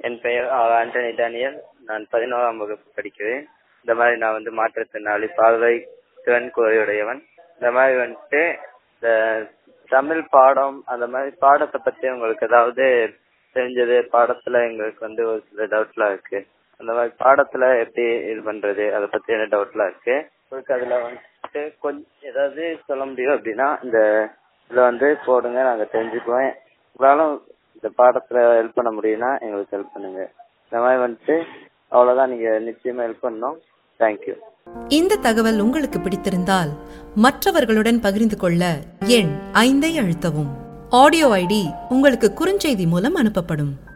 என் பெயர் ஆ, ஆண்டனி டேனியல் நான் பதினோராம் வகுப்பு படிக்கிறேன் இந்த மாதிரி நான் வந்து மாற்றுத்திறனாளி பார்வை திறன் குறையுடையவன் இந்த மாதிரி வந்துட்டு இந்த தமிழ் பாடம் அந்த மாதிரி பாடத்தை பத்தி உங்களுக்கு ஏதாவது தெரிஞ்சது பாடத்துல எங்களுக்கு வந்து ஒரு சில டவுட்லாம் இருக்கு அந்த மாதிரி பாடத்துல எப்படி இது பண்றது அதை பத்தி என்ன டவுட்லாம் இருக்கு உங்களுக்கு அதுல வந்துட்டு கொஞ்சம் ஏதாவது சொல்ல முடியும் அப்படின்னா இந்த இதுல வந்து போடுங்க நாங்க தெரிஞ்சுக்குவோம் உங்களாலும் இந்த பாடத்துல ஹெல்ப் பண்ண முடியும்னா எங்களுக்கு ஹெல்ப் பண்ணுங்க இந்த மாதிரி வந்துட்டு அவ்வளவுதான் நீங்க நிச்சயமா ஹெல்ப் பண்ணணும் தேங்க்யூ இந்த தகவல் உங்களுக்கு பிடித்திருந்தால் மற்றவர்களுடன் பகிர்ந்து கொள்ள எண் ஐந்தை அழுத்தவும் ஆடியோ ஐடி உங்களுக்கு குறுஞ்செய்தி மூலம் அனுப்பப்படும்